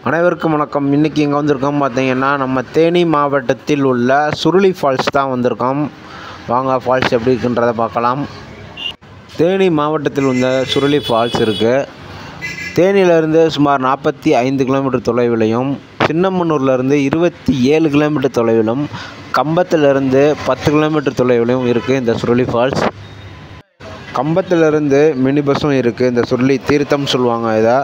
அனைவருக்கும் வணக்கம் இன்றைக்கி இங்கே வந்திருக்கோம் பார்த்தீங்கன்னா நம்ம தேனி மாவட்டத்தில் உள்ள சுருளி ஃபால்ஸ் தான் வந்திருக்கோம் வாங்க ஃபால்ஸ் எப்படி இருக்குன்றதை பார்க்கலாம் தேனி மாவட்டத்தில் உள்ள சுருளி ஃபால்ஸ் இருக்குது தேனியிலிருந்து சுமார் நாற்பத்தி ஐந்து கிலோமீட்டர் தொலைவிலையும் சின்னமனூர்லேருந்து இருபத்தி ஏழு கிலோமீட்டர் தொலைவிலும் கம்பத்திலிருந்து பத்து கிலோமீட்டர் தொலைவிலும் இருக்குது இந்த சுருளி ஃபால்ஸ் கம்பத்திலிருந்து மினி பஸ்ஸும் இருக்குது இந்த சுருளி தீர்த்தம் சொல்லுவாங்க இதை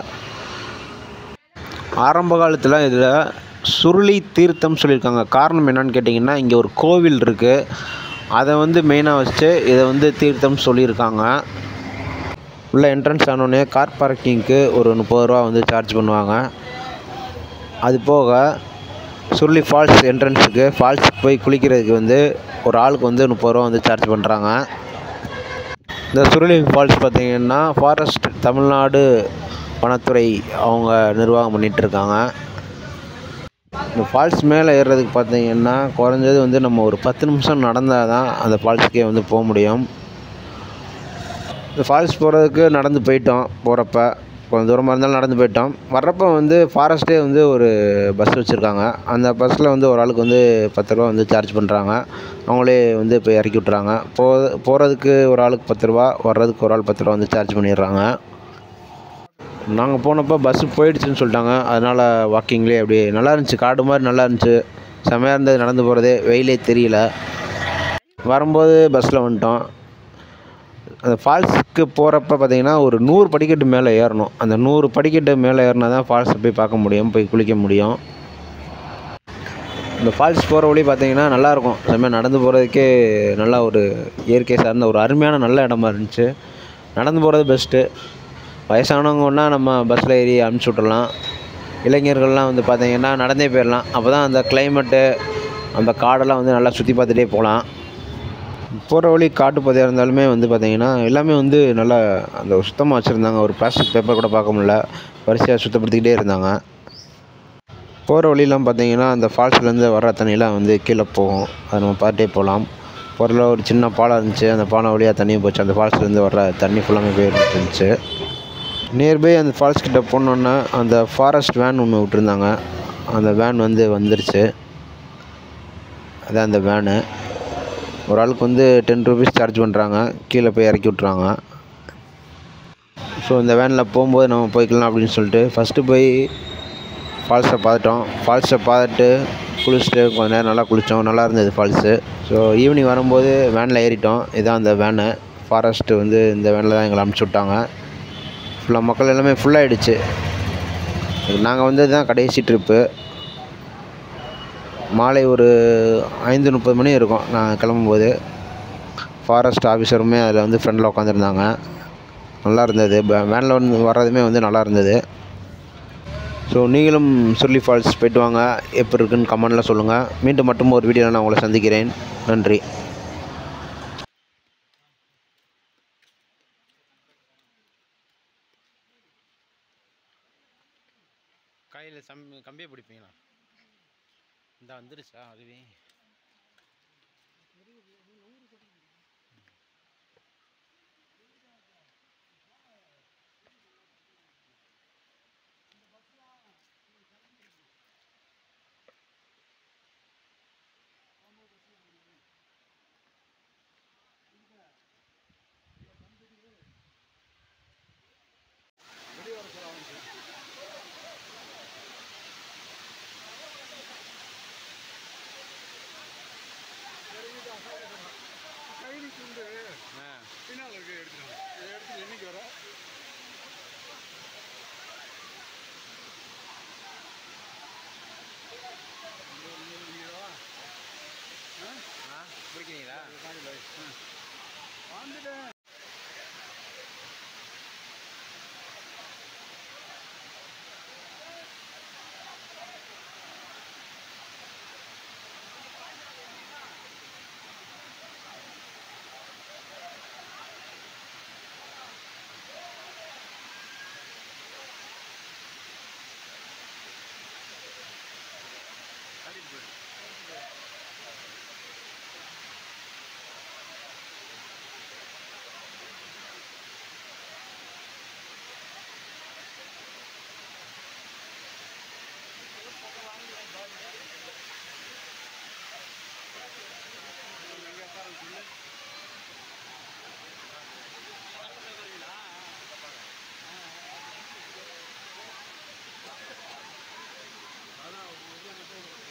ஆரம்ப காலத்தில் இதில் சுருளி தீர்த்தம் சொல்லியிருக்காங்க காரணம் என்னன்னு கேட்டிங்கன்னா இங்கே ஒரு கோவில் இருக்குது அதை வந்து மெயினாக வச்சு இதை வந்து தீர்த்தம் சொல்லியிருக்காங்க உள்ள என்ட்ரன்ஸ் ஆனோடனே கார் பார்க்கிங்க்கு ஒரு முப்பது ரூபா வந்து சார்ஜ் பண்ணுவாங்க அது போக சுருளி ஃபால்ஸ் என்ட்ரன்ஸுக்கு ஃபால்ஸுக்கு போய் குளிக்கிறதுக்கு வந்து ஒரு ஆளுக்கு வந்து முப்பது ரூபா வந்து சார்ஜ் பண்ணுறாங்க இந்த சுருளி ஃபால்ஸ் பார்த்திங்கன்னா ஃபாரஸ்ட் தமிழ்நாடு வனத்துறை அவங்க நிர்வாகம் பண்ணிகிட்டு இருக்காங்க இந்த ஃபால்ஸ் மேலே ஏறுறதுக்கு பார்த்தீங்கன்னா குறைஞ்சது வந்து நம்ம ஒரு பத்து நிமிஷம் நடந்தால் தான் அந்த ஃபால்ஸுக்கே வந்து போக முடியும் இந்த ஃபால்ஸ் போகிறதுக்கு நடந்து போயிட்டோம் போகிறப்ப கொஞ்சம் தூரமாக இருந்தாலும் நடந்து போயிட்டோம் வர்றப்போ வந்து ஃபாரஸ்ட்டே வந்து ஒரு பஸ் வச்சுருக்காங்க அந்த பஸ்ஸில் வந்து ஒரு ஆளுக்கு வந்து பத்து ரூபா வந்து சார்ஜ் பண்ணுறாங்க அவங்களே வந்து இப்போ இறக்கி விட்றாங்க போ போகிறதுக்கு ஒரு ஆளுக்கு பத்து ரூபா வர்றதுக்கு ஒரு ஆள் பத்து ரூபா வந்து சார்ஜ் பண்ணிடுறாங்க நாங்கள் போனப்போ பஸ்ஸு போயிடுச்சுன்னு சொல்லிட்டாங்க அதனால் வாக்கிங்லேயே அப்படியே நல்லா இருந்துச்சு காடு மாதிரி நல்லா இருந்துச்சு செமையாக இருந்தது நடந்து போகிறதே வெயிலே தெரியல வரும்போது பஸ்ஸில் வந்துட்டோம் அந்த ஃபால்ஸுக்கு போகிறப்ப பார்த்தீங்கன்னா ஒரு நூறு படிக்கட்டு மேலே ஏறணும் அந்த நூறு படிக்கட்டு மேலே ஏறினா தான் ஃபால்ஸை போய் பார்க்க முடியும் போய் குளிக்க முடியும் இந்த ஃபால்ஸ் போகிற வழி பார்த்தீங்கன்னா நல்லாயிருக்கும் செம்மையாக நடந்து போகிறதுக்கே நல்லா ஒரு இயற்கை சார்ந்த ஒரு அருமையான நல்ல இடமா இருந்துச்சு நடந்து போகிறது பெஸ்ட்டு வயசானவங்க ஒன்றா நம்ம பஸ்ஸில் ஏறி அனுப்பிச்சி விட்றலாம் இளைஞர்கள்லாம் வந்து பார்த்திங்கன்னா நடந்தே போயிடலாம் அப்போ தான் அந்த கிளைமேட்டு அந்த காடெல்லாம் வந்து நல்லா சுற்றி பார்த்துட்டே போகலாம் போகிற வழி காட்டு பாதையாக இருந்தாலுமே வந்து பார்த்திங்கன்னா எல்லாமே வந்து நல்லா அந்த சுத்தமாக வச்சுருந்தாங்க ஒரு பிளாஸ்டிக் பேப்பர் கூட பார்க்க முடியல வரிசையாக சுத்தப்படுத்திக்கிட்டே இருந்தாங்க போகிற வழியெலாம் பார்த்தீங்கன்னா அந்த ஃபால்ஸ்லேருந்து வர்ற தண்ணியெலாம் வந்து கீழே போகும் அதை நம்ம பார்த்துட்டே போகலாம் போகிறதுல ஒரு சின்ன பாலம் இருந்துச்சு அந்த பாலம் வழியாக தண்ணியும் போச்சு அந்த ஃபால்ஸ்லேருந்து வர்ற தண்ணி ஃபுல்லாமே போயிட்டு இருந்துச்சு நியர்பை அந்த ஃபால்ஸ் கிட்ட போனோன்னே அந்த ஃபாரஸ்ட் வேன் ஒன்று விட்டுருந்தாங்க அந்த வேன் வந்து வந்துருச்சு அதான் அந்த வேனு ஒரு ஆளுக்கு வந்து டென் ருபீஸ் சார்ஜ் பண்ணுறாங்க கீழே போய் இறக்கி விட்றாங்க ஸோ இந்த வேனில் போகும்போது நம்ம போய்க்கலாம் அப்படின்னு சொல்லிட்டு ஃபஸ்ட்டு போய் ஃபால்ஸை பார்த்துட்டோம் ஃபால்ஸை பார்த்துட்டு குளிச்சுட்டு கொஞ்ச நேரம் நல்லா குளித்தோம் நல்லா இருந்தது ஃபால்ஸு ஸோ ஈவினிங் வரும்போது வேனில் ஏறிட்டோம் இதான் அந்த வேனு ஃபாரஸ்ட்டு வந்து இந்த வேனில் தான் எங்களை அனுப்பிச்சி விட்டாங்க ஃபுல்லாக மக்கள் எல்லாமே ஃபுல்லாகிடுச்சு நாங்கள் வந்தது தான் கடைசி ட்ரிப்பு மாலை ஒரு ஐந்து முப்பது மணி இருக்கும் நான் கிளம்பும்போது ஃபாரஸ்ட் ஆஃபீஸருமே அதில் வந்து ஃப்ரெண்டில் உட்காந்துருந்தாங்க நல்லா இருந்தது வேனில் வந்து வர்றதுமே வந்து நல்லா இருந்தது ஸோ நீங்களும் சுருளி ஃபால்ஸ் போய்ட்டு வாங்க எப்படி இருக்குன்னு கமெண்டில் சொல்லுங்கள் மீண்டும் மட்டும் ஒரு வீடியோவில் நான் உங்களை சந்திக்கிறேன் நன்றி கையில் சம் கம்பியை பிடிப்பீங்களா இந்த வந்துருச்சா அதுவே கைலுக்கு வந்து ஆ பின்னால் இருக்க எடுத்துக்கலாம் இதை எடுத்து என்னைக்கு வர ஆ பிடிக்கிறீங்களா வந்துட்டேன் போதும்